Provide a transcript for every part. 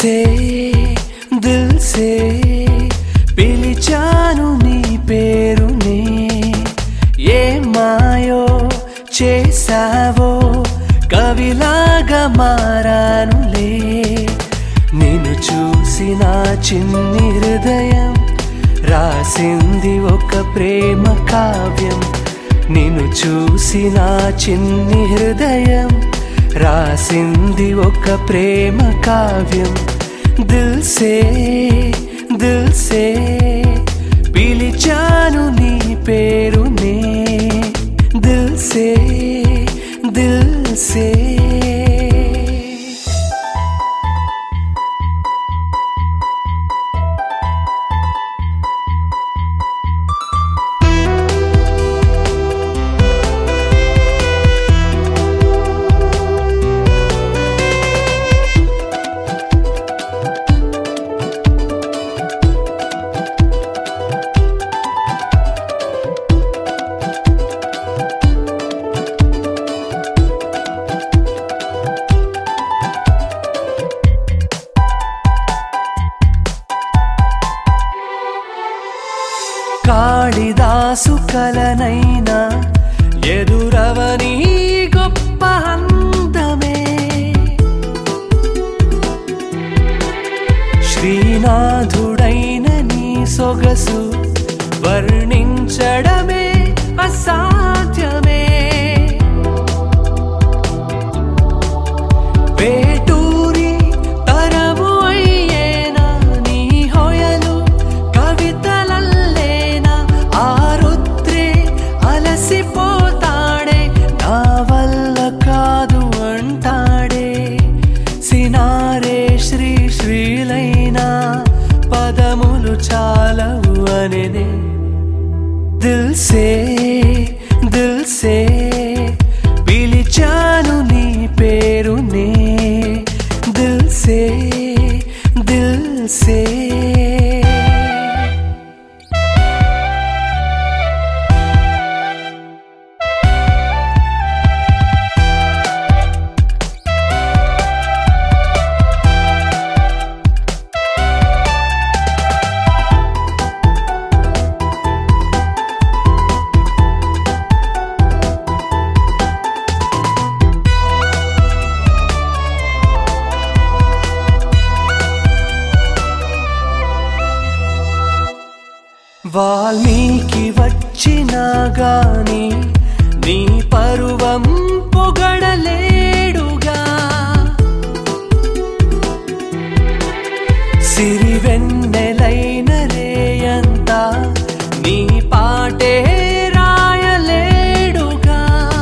సే దిల్ సే పిలిచాను నీ పేరునే ఏ మాయో చేసావో కవిలాగా మారానులే నిన్ను చూసి నా చిన్ని హృదయం రాసింది ఒక ప్రేమ కావ్యం నిన్ను చూసి నా చిన్ని హృదయం రాసింది ఒక ప్రేమ కావ్యం దిల్ సే దిల్ సే పిలిచాను నీ పేరునే దిల్ సే దిల్ సే కాళిదాసు కలనైనా ఎదురవని గొప్ప అందమే శ్రీనాథుడైన నీ సొగసు వర్ణించడమే అసాధ్యమే వేటూరి తరము అయ్యేనా నీ హొయలు కవితలల్లేనా ఆరుద్రే అలసిపోతాడే నా వల్ల కాదు అంటాడే సినారే శ్రీ శ్రీలైనా పదములు చాలవు అనే దిల్ సే దిల్ సే పిలిచాను నీ పేరునే దిల్ సే దిల్ సే వాల్మీకి వచ్చినా గాని నీ పరువం పొగడలేడుగా సిరివెన్నెలైన రేయంతా నీ పాటే రాయలేడుగా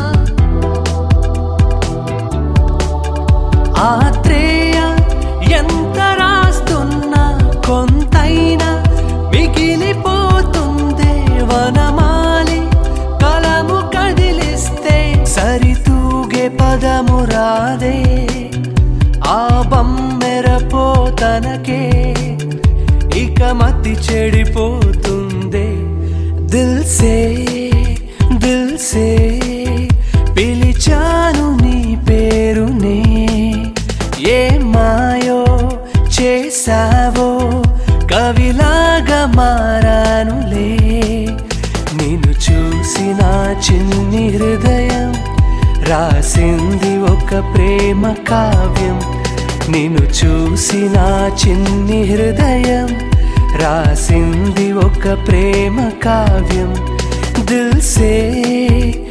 ఆత్రేయ ఎంత రాస్తున్నా కొంతైనా మిగిలిపోతుందే వనమాలి కలము కదిలిస్తే సరితూగే పదము రాదే ఆ బమ్మెరపోతనకే ఇక మతి చెడిపోతుందే దిల్ సే దిల్ సే పిలిచాను నీ పేరునే ఏ మాయో చేసావో కవిలాగా మారానులే నిన్ను చూసి నా చిన్ని హృదయం రాసింది ఒక ప్రేమ కావ్యం నిన్ను చూసి నా చిన్ని హృదయం రాసింది ఒక ప్రేమ కావ్యం దిల్ సే